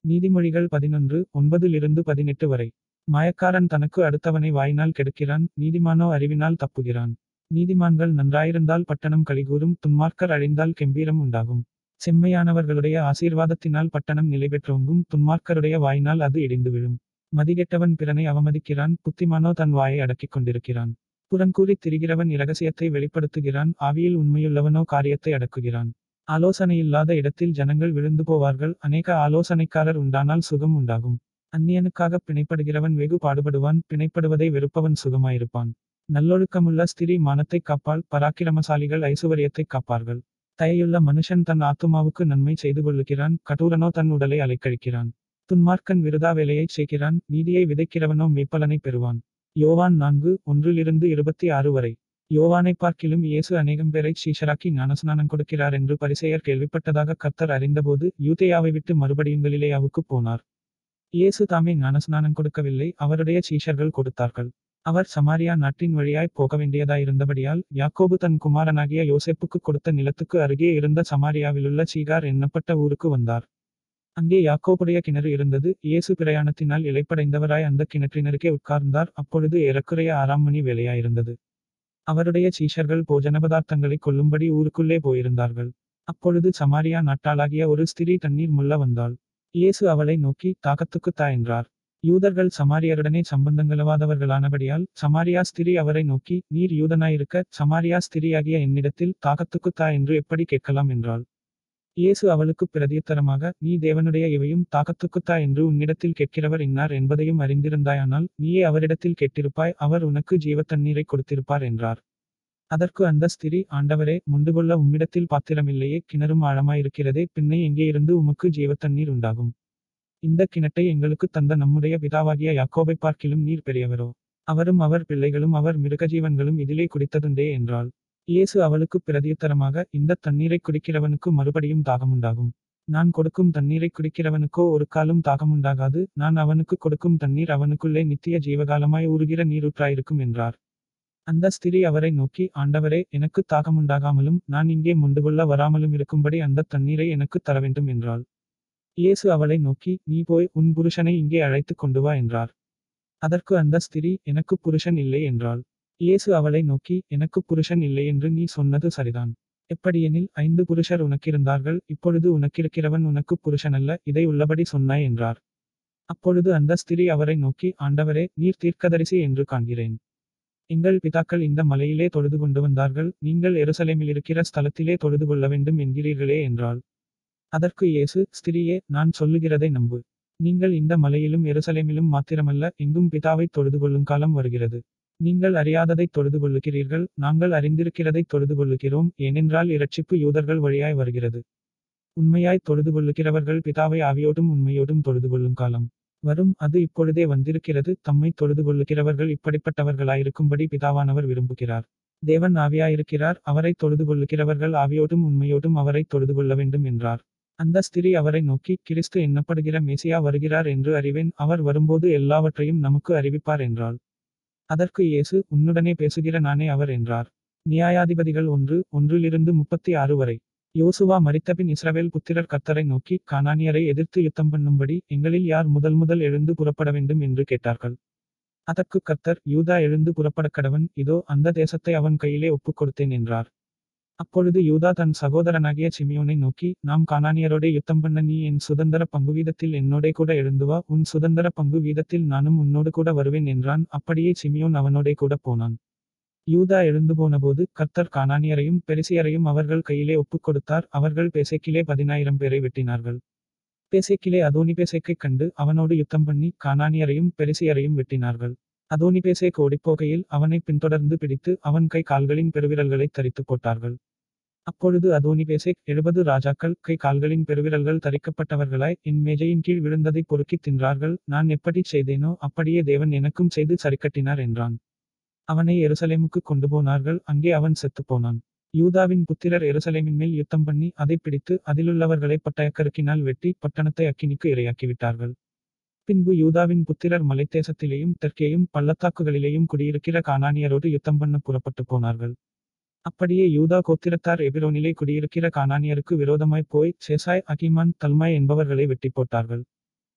நீதிமொழிகள் பதினொன்று ஒன்பதிலிருந்து பதினெட்டு வரை மாயக்காரன் தனக்கு அடுத்தவனை வாயினால் கெடுக்கிறான் நீதிமானோ அறிவினால் தப்புகிறான் நீதிமான்கள் நன்றாயிருந்தால் பட்டணம் கலிகூரும் துன்மார்க்கர் அழிந்தால் கெம்பீரம் உண்டாகும் செம்மையானவர்களுடைய ஆசீர்வாதத்தினால் பட்டணம் நிலைபெற்றோங்கும் துன்மார்க்கருடைய வாயினால் அது இடிந்து விழும் மதிகெட்டவன் பிறனை அவமதிக்கிறான் புத்திமானோ தன் வாயை அடக்கிக் கொண்டிருக்கிறான் புறங்கூறித் திரிகிறவன் இரகசியத்தை வெளிப்படுத்துகிறான் ஆவியில் உண்மையுள்ளவனோ காரியத்தை அடக்குகிறான் ஆலோசனையில்லாத இடத்தில் ஜனங்கள் விழுந்து போவார்கள் அநேக ஆலோசனைக்காரர் உண்டானால் சுகம் உண்டாகும் அந்நியனுக்காக பிணைப்படுகிறவன் வெகு பாடுபடுவான் பிணைப்படுவதை வெறுப்பவன் சுகமாயிருப்பான் நல்லொழுக்கமுள்ள ஸ்திரீ மானத்தைக் காப்பாள் பராக்கிரமசாலிகள் ஐசுவரியத்தைக் காப்பார்கள் தயையுள்ள மனுஷன் தன் ஆத்துமாவுக்கு நன்மை செய்து கொள்ளுகிறான் கடூரனோ தன் உடலை அலைக்கழிக்கிறான் துன்மார்க்கன் விருதா வேலையைச் செய்கிறான் நீதியை விதைக்கிறவனோ மெய்ப்பலனை பெறுவான் யோவான் நான்கு ஒன்றிலிருந்து இருபத்தி ஆறு வரை யோவானை பார்க்கிலும் இயேசு அநேகம் பேரை சீஷராக்கி ஞானஸ்நானம் கொடுக்கிறார் என்று பரிசெயர் கேள்விப்பட்டதாக கர்த்தர் அறிந்தபோது யூதேயாவை விட்டு மறுபடியும் கலிலேயாவுக்குப் போனார் இயேசு தாமே ஞானஸ்நானம் கொடுக்கவில்லை அவருடைய சீஷர்கள் கொடுத்தார்கள் அவர் சமாரியா நாட்டின் வழியாய் போக வேண்டியதாயிருந்தபடியால் யாக்கோபு தன் குமாரனாகிய யோசேப்புக்கு கொடுத்த நிலத்துக்கு அருகே இருந்த சமாரியாவிலுள்ள சீகார் எண்ணப்பட்ட ஊருக்கு வந்தார் அங்கே யாக்கோபுடைய கிணறு இருந்தது இயேசு பிரயாணத்தினால் இலைப்படைந்தவராய் அந்த கிணற்றினருக்கே உட்கார்ந்தார் அப்பொழுது ஏறக்குறைய ஆறாம் மணி வேலையாயிருந்தது அவருடைய சீஷர்கள் போஜன பதார்த்தங்களை கொல்லும்படி ஊருக்குள்ளே போயிருந்தார்கள் அப்பொழுது சமாரியா நாட்டாளாகிய ஒரு ஸ்திரீ தண்ணீர் முள்ள வந்தாள் இயேசு அவளை நோக்கி தாகத்துக்கு தா என்றார் யூதர்கள் சமாரியருடனே சம்பந்தங்களவாதவர்களானபடியால் சமாரியா ஸ்திரீ அவரை நோக்கி நீர் யூதனாயிருக்க சமாரியா ஸ்திரீயாகிய என்னிடத்தில் தாகத்துக்கு தா என்று எப்படி கேட்கலாம் என்றாள் இயேசு அவளுக்கு பிரதியுத்தரமாக நீ தேவனுடைய இவையும் தாகத்துக்குத்தா என்று உன்னிடத்தில் கேட்கிறவர் இன்னார் என்பதையும் அறிந்திருந்தாயானால் நீயே அவரிடத்தில் கேட்டிருப்பாய் அவர் உனக்கு ஜீவத்தண்ணீரை கொடுத்திருப்பார் என்றார் அதற்கு அந்த ஸ்திரீ ஆண்டவரே முண்டுகொள்ள உம்மிடத்தில் பாத்திரமில்லையே கிணறும் ஆழமாயிருக்கிறதே பின்னை எங்கே இருந்து உமக்கு ஜீவத்தண்ணீர் உண்டாகும் இந்த கிணட்டை எங்களுக்கு தந்த நம்முடைய பிதாவாகிய யாக்கோபை பார்க்கிலும் நீர் பெரியவரோ அவரும் அவர் பிள்ளைகளும் அவர் மிருகஜீவன்களும் இதிலே குடித்ததுண்டே என்றாள் இயேசு அவளுக்கு பிரதியுத்தரமாக இந்த தண்ணீரை குடிக்கிறவனுக்கு மறுபடியும் தாகமுண்டாகும் நான் கொடுக்கும் தண்ணீரை குடிக்கிறவனுக்கோ ஒரு காலும் தாகமுண்டாகாது நான் அவனுக்கு கொடுக்கும் தண்ணீர் அவனுக்குள்ளே நித்திய ஜீவகாலமாய் ஊறுகிற நீரூற்றாயிருக்கும் என்றார் அந்த ஸ்திரீ அவரை நோக்கி ஆண்டவரே எனக்கு தாகமுண்டாகாமலும் நான் இங்கே முண்டுகொள்ள வராமலும் இருக்கும்படி அந்த தண்ணீரை எனக்கு தர வேண்டும் என்றாள் இயேசு அவளை நோக்கி நீ போய் உன் புருஷனை இங்கே அழைத்து கொண்டு வா என்றார் அதற்கு அந்த ஸ்திரீ எனக்கு புருஷன் இல்லை என்றாள் இயேசு அவளை நோக்கி எனக்கு புருஷன் இல்லை என்று நீ சொன்னது சரிதான் எப்படியெனில் ஐந்து புருஷர் உனக்கிருந்தார்கள் இப்பொழுது உனக்கிருக்கிறவன் உனக்கு புருஷனல்ல இதை உள்ளபடி சொன்னாய் என்றார் அப்பொழுது அந்த ஸ்திரீ அவரை நோக்கி ஆண்டவரே நீர் தீர்க்கதரிசி என்று காண்கிறேன் எங்கள் பிதாக்கள் இந்த மலையிலே தொழுது கொண்டு வந்தார்கள் நீங்கள் எருசலேமில் இருக்கிற ஸ்தலத்திலே தொழுது கொள்ள வேண்டும் என்கிறீர்களே என்றாள் அதற்கு இயேசு ஸ்திரியே நான் சொல்லுகிறதை நம்பு நீங்கள் இந்த மலையிலும் எருசலேமிலும் மாத்திரமல்ல எங்கும் பிதாவை தொழுது கொள்ளும் காலம் வருகிறது நீங்கள் அறியாததை தொழுது கொள்ளுகிறீர்கள் நாங்கள் அறிந்திருக்கிறதை தொழுது கொள்ளுகிறோம் ஏனென்றால் இரட்சிப்பு யூதர்கள் வழியாய் வருகிறது உண்மையாய் தொழுது கொள்ளுகிறவர்கள் பிதாவை ஆவியோடும் உண்மையோடும் தொழுது கொள்ளும் காலம் வரும் அது இப்பொழுதே வந்திருக்கிறது தம்மை தொழுது கொள்ளுகிறவர்கள் இப்படிப்பட்டவர்களாயிருக்கும்படி பிதாவானவர் விரும்புகிறார் தேவன் ஆவியாயிருக்கிறார் அவரை தொழுது கொள்ளுகிறவர்கள் ஆவியோடும் உண்மையோடும் அவரை தொழுது கொள்ள வேண்டும் என்றார் அந்த ஸ்திரீ அவரை நோக்கி கிறிஸ்து எண்ணப்படுகிற மேசியா வருகிறார் என்று அறிவேன் அவர் வரும்போது எல்லாவற்றையும் நமக்கு அறிவிப்பார் என்றாள் அதற்கு இயேசு உன்னுடனே பேசுகிற நானே அவர் என்றார் நியாயாதிபதிகள் ஒன்று ஒன்றிலிருந்து முப்பத்தி ஆறு வரை யோசுவா மரித்தபின் இஸ்ரவேல் புத்திரர் கர்த்தரை நோக்கி கானானியரை எதிர்த்து யுத்தம் பண்ணும்படி எங்களில் யார் முதல் முதல் எழுந்து புறப்பட வேண்டும் என்று கேட்டார்கள் அதற்கு கர்த்தர் யூதா எழுந்து புறப்பட கடவன் இதோ அந்த தேசத்தை அவன் கையிலே ஒப்புக் கொடுத்தேன் என்றார் அப்பொழுது யூதா தன் சகோதரனாகிய சிமியோனை நோக்கி நாம் கானானியரோடே யுத்தம் பண்ண நீ என் சுதந்திர பங்கு வீதத்தில் என்னோடே கூட எழுந்துவா உன் சுதந்திர பங்கு வீதத்தில் நானும் உன்னோடு கூட வருவேன் என்றான் அப்படியே சிமியோன் அவனோடே கூட போனான் யூதா எழுந்து போனபோது கர்த்தர் கானானியரையும் பெரிசியரையும் அவர்கள் கையிலே ஒப்புக் கொடுத்தார் அவர்கள் பேசைக்கிலே பதினாயிரம் பேரை வெட்டினார்கள் பேசைக்கிலே அதோனி பேசைக்கைக் கண்டு அவனோடு யுத்தம் பண்ணி கானானியரையும் பெரிசியரையும் வெட்டினார்கள் அதோனி பேசை ஓடிப்போகையில் அவனை பின்தொடர்ந்து பிடித்து அவன் கை கால்களின் பெருவிரல்களை தரித்து போட்டார்கள் அப்பொழுது அதோனி பேசை எழுபது ராஜாக்கள் கை கால்களின் பெருவிரல்கள் தரிக்கப்பட்டவர்களாய் என் மேஜையின் கீழ் விழுந்ததை பொறுக்கித் தின்றார்கள் நான் எப்படி செய்தேனோ அப்படியே தேவன் எனக்கும் செய்து சரிக்கட்டினார் என்றான் அவனை எருசலேமுக்கு கொண்டு போனார்கள் அங்கே அவன் செத்துப் போனான் யூதாவின் புத்திரர் எருசலேமின் மேல் யுத்தம் பண்ணி அதை பிடித்து அதிலுள்ளவர்களை பட்டயக்கருக்கினால் வெட்டி பட்டணத்தை அக்கினிக்கு இரையாக்கிவிட்டார்கள் பின்பு யூதாவின் புத்திரர் மலைத்தேசத்திலேயும் தெற்கேயும் பள்ளத்தாக்குகளிலேயும் குடியிருக்கிற கானானியரோடு யுத்தம் பண்ண புறப்பட்டு போனார்கள் அப்படியே யூதா கோத்திரத்தார் எபிரோனிலே குடியிருக்கிற கானானியருக்கு விரோதமாய் போய் சேசாய் அகிமான் தல்மாய் என்பவர்களை வெட்டி போட்டார்கள்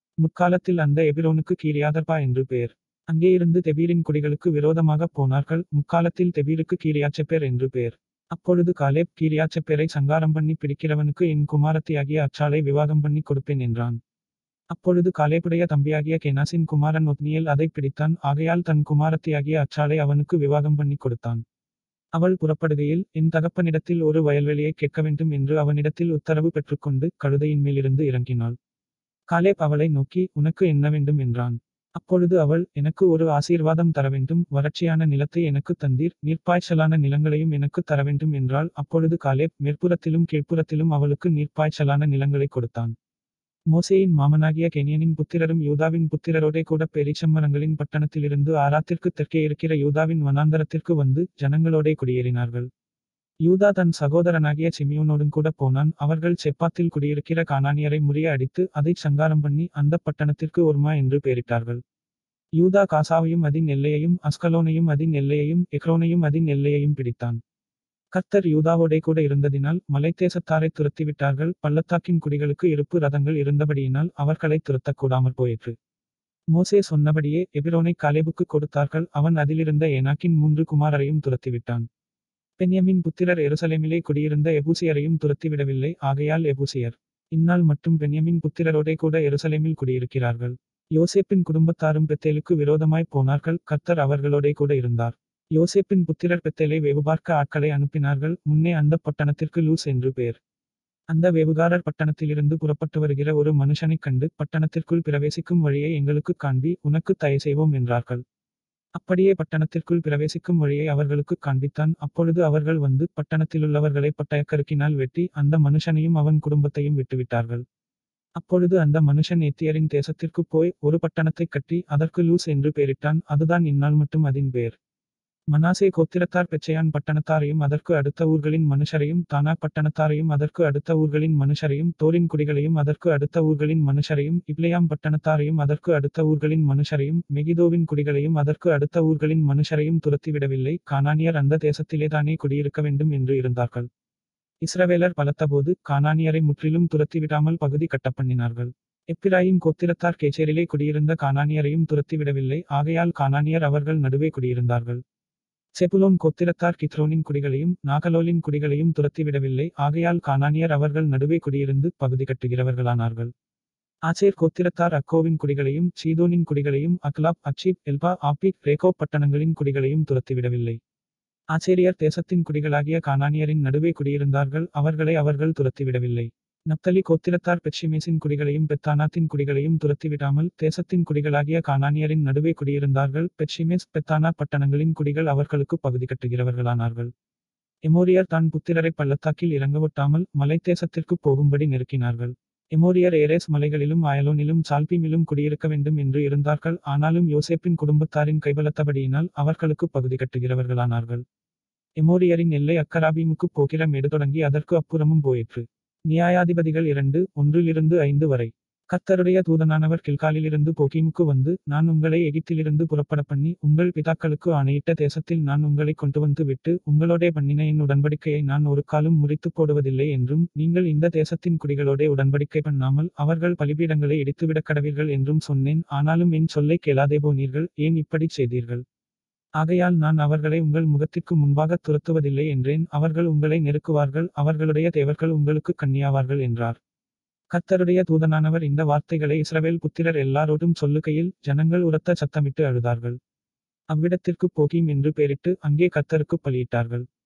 முற்காலத்தில் அந்த எபிரோனுக்கு கீரியாதர்பா என்று பெயர் அங்கேயிருந்து தெபீரின் குடிகளுக்கு விரோதமாக போனார்கள் முற்காலத்தில் தெபீருக்கு கீரியாச்செப்பேர் என்று பெயர் அப்பொழுது காலேப் கீரியாச்செப்பேரை சங்காரம் பண்ணி பிடிக்கிறவனுக்கு என் குமாரத்தியாகிய அச்சாலை விவாகம் பண்ணி கொடுப்பேன் என்றான் அப்பொழுது காலேபுடைய தம்பியாகிய கெனாசின் குமாரன் ஒத்னியேல் அதை பிடித்தான் ஆகையால் தன் குமாரத்தியாகிய அச்சாலை அவனுக்கு விவாகம் பண்ணி கொடுத்தான் அவள் புறப்படுகையில் என் தகப்பனிடத்தில் ஒரு வயல்வெளியை கேட்க வேண்டும் என்று அவனிடத்தில் உத்தரவு பெற்றுக்கொண்டு கழுதையின் மேலிருந்து இறங்கினாள் காலேப் அவளை நோக்கி உனக்கு என்ன வேண்டும் என்றான் அப்பொழுது அவள் எனக்கு ஒரு ஆசீர்வாதம் தர வேண்டும் வறட்சியான நிலத்தை எனக்கு தந்தீர் நீர்ப்பாய்ச்சலான நிலங்களையும் எனக்கு தர வேண்டும் என்றாள் அப்பொழுது காலேப் மேற்புறத்திலும் கீழ்ப்புறத்திலும் அவளுக்கு நீர்ப்பாய்ச்சலான நிலங்களை கொடுத்தான் மோசேயின் மாமனாகிய கெனியனின் புத்திரரும் யூதாவின் புத்திரரோடே கூட பெரிச்சம்மரங்களின் பட்டணத்திலிருந்து ஆராத்திற்கு தெற்கே இருக்கிற யூதாவின் வனாந்தரத்திற்கு வந்து ஜனங்களோடே குடியேறினார்கள் யூதா தன் சகோதரனாகிய சிமியோனோடும் கூட போனான் அவர்கள் செப்பாத்தில் குடியிருக்கிற கானானியரை முறிய அடித்து அதைச் சங்காரம் பண்ணி அந்த பட்டணத்திற்கு ஒர்மா என்று பெயரிட்டார்கள் யூதா காசாவையும் அதன் எல்லையையும் அஸ்கலோனையும் அதன் எல்லையையும் எக்ரோனையும் அதன் எல்லையையும் பிடித்தான் கர்த்தர் யூதாவோடே கூட இருந்ததினால் மலைத்தேசத்தாரை துரத்திவிட்டார்கள் பள்ளத்தாக்கின் குடிகளுக்கு இருப்பு ரதங்கள் இருந்தபடியினால் அவர்களை துரத்தக்கூடாமற் போயிற்று மோசே சொன்னபடியே எபிரோனை காலேபுக்கு கொடுத்தார்கள் அவன் அதிலிருந்த ஏனாக்கின் மூன்று குமாரரையும் துரத்திவிட்டான் பென்யமின் புத்திரர் எருசலேமிலே குடியிருந்த எபூசியரையும் துரத்திவிடவில்லை ஆகையால் எபூசியர் இந்நாள் மட்டும் பென்யமின் புத்திரரோடே கூட எருசலேமில் குடியிருக்கிறார்கள் யோசேப்பின் குடும்பத்தாரும் பெத்தேலுக்கு விரோதமாய் போனார்கள் கர்த்தர் அவர்களோடே கூட இருந்தார் யோசேப்பின் புத்திரர் பெத்தேலை வேவுபார்க்க ஆட்களை அனுப்பினார்கள் முன்னே அந்த பட்டணத்திற்கு லூஸ் என்று பெயர் அந்த வேவுகாரர் பட்டணத்திலிருந்து புறப்பட்டு வருகிற ஒரு மனுஷனைக் கண்டு பட்டணத்திற்குள் பிரவேசிக்கும் வழியை எங்களுக்கு காண்பி உனக்கு தயை செய்வோம் என்றார்கள் அப்படியே பட்டணத்திற்குள் பிரவேசிக்கும் வழியை அவர்களுக்கு காண்பித்தான் அப்பொழுது அவர்கள் வந்து பட்டணத்திலுள்ளவர்களை பட்டயக்கருக்கினால் வெட்டி அந்த மனுஷனையும் அவன் குடும்பத்தையும் விட்டுவிட்டார்கள் அப்பொழுது அந்த மனுஷன் எத்தியரின் தேசத்திற்கு போய் ஒரு பட்டணத்தை கட்டி அதற்கு லூஸ் என்று பெயரிட்டான் அதுதான் இந்நாள் மட்டும் அதன் பெயர் மனாசே கோத்திரத்தார் பெச்சையான் பட்டணத்தாரையும் அதற்கு அடுத்த ஊர்களின் மனுஷரையும் தானா பட்டணத்தாரையும் அதற்கு அடுத்த ஊர்களின் மனுஷரையும் தோரின் குடிகளையும் அதற்கு அடுத்த ஊர்களின் மனுஷரையும் இப்ளையாம் பட்டணத்தாரையும் அதற்கு அடுத்த ஊர்களின் மனுஷரையும் மெகிதோவின் குடிகளையும் அதற்கு அடுத்த ஊர்களின் மனுஷரையும் துரத்திவிடவில்லை கானானியர் அந்த தேசத்திலேதானே குடியிருக்க வேண்டும் என்று இருந்தார்கள் இஸ்ரவேலர் பலத்தபோது கானானியரை முற்றிலும் துரத்திவிடாமல் பகுதி கட்டப்பண்ணினார்கள் எப்பிராயிம் கோத்திரத்தார் கேச்சேரிலே குடியிருந்த கானானியரையும் துரத்திவிடவில்லை ஆகையால் கானானியர் அவர்கள் நடுவே குடியிருந்தார்கள் செபுலோன் கோத்திரத்தார் கித்ரோனின் குடிகளையும் நாகலோலின் குடிகளையும் துரத்திவிடவில்லை ஆகையால் கானானியர் அவர்கள் நடுவே குடியிருந்து பகுதி கட்டுகிறவர்களானார்கள் ஆச்சேர் கோத்திரத்தார் அக்கோவின் குடிகளையும் சீதோனின் குடிகளையும் அக்லாப் அச்சீப் எல்பா ஆபிக் ரேகோ பட்டணங்களின் குடிகளையும் துரத்திவிடவில்லை ஆச்சேரியர் தேசத்தின் குடிகளாகிய கானானியரின் நடுவே குடியிருந்தார்கள் அவர்களை அவர்கள் துரத்திவிடவில்லை நப்தலி கோத்திரத்தார் பெட்சிமேசின் குடிகளையும் பெத்தானாத்தின் குடிகளையும் துரத்திவிடாமல் தேசத்தின் குடிகளாகிய கானானியரின் நடுவே குடியிருந்தார்கள் பெட்சிமேஸ் பெத்தானா பட்டணங்களின் குடிகள் அவர்களுக்கு பகுதி கட்டுகிறவர்களானார்கள் எமோரியர் தான் புத்திரரை பள்ளத்தாக்கில் இறங்கவொட்டாமல் மலைத்தேசத்திற்கு போகும்படி நெருக்கினார்கள் எமோரியர் ஏரேஸ் மலைகளிலும் அயலோனிலும் சால்பீமிலும் குடியிருக்க வேண்டும் என்று இருந்தார்கள் ஆனாலும் யோசேப்பின் குடும்பத்தாரின் கைபலத்தபடியினால் அவர்களுக்கு பகுதி கட்டுகிறவர்களானார்கள் எமோரியரின் எல்லை அக்கராபீமுக்கு போகிற மேடு தொடங்கி அதற்கு அப்புறமும் போயிற்று நியாயாதிபதிகள் இரண்டு ஒன்றிலிருந்து ஐந்து வரை கர்த்தருடைய தூதனானவர் கில்காலிலிருந்து போகிமுக்கு வந்து நான் உங்களை எகிப்திலிருந்து புறப்பட பண்ணி உங்கள் பிதாக்களுக்கு ஆணையிட்ட தேசத்தில் நான் உங்களை கொண்டு வந்து விட்டு உங்களோடே பண்ணின என் உடன்படிக்கையை நான் ஒரு காலும் முறித்து போடுவதில்லை என்றும் நீங்கள் இந்த தேசத்தின் குடிகளோடே உடன்படிக்கை பண்ணாமல் அவர்கள் பலிபீடங்களை இடித்துவிடக் கடவீர்கள் என்றும் சொன்னேன் ஆனாலும் என் சொல்லை கேளாதே போனீர்கள் ஏன் இப்படி செய்தீர்கள் ஆகையால் நான் அவர்களை உங்கள் முகத்திற்கு முன்பாக துரத்துவதில்லை என்றேன் அவர்கள் உங்களை நெருக்குவார்கள் அவர்களுடைய தேவர்கள் உங்களுக்கு கண்ணியாவார்கள் என்றார் கர்த்தருடைய தூதனானவர் இந்த வார்த்தைகளை இஸ்ரவேல் புத்திரர் எல்லாரோடும் சொல்லுகையில் ஜனங்கள் உரத்த சத்தமிட்டு அழுதார்கள் அவ்விடத்திற்கு போகீம் என்று பெயரிட்டு அங்கே கர்த்தருக்கு பலியிட்டார்கள்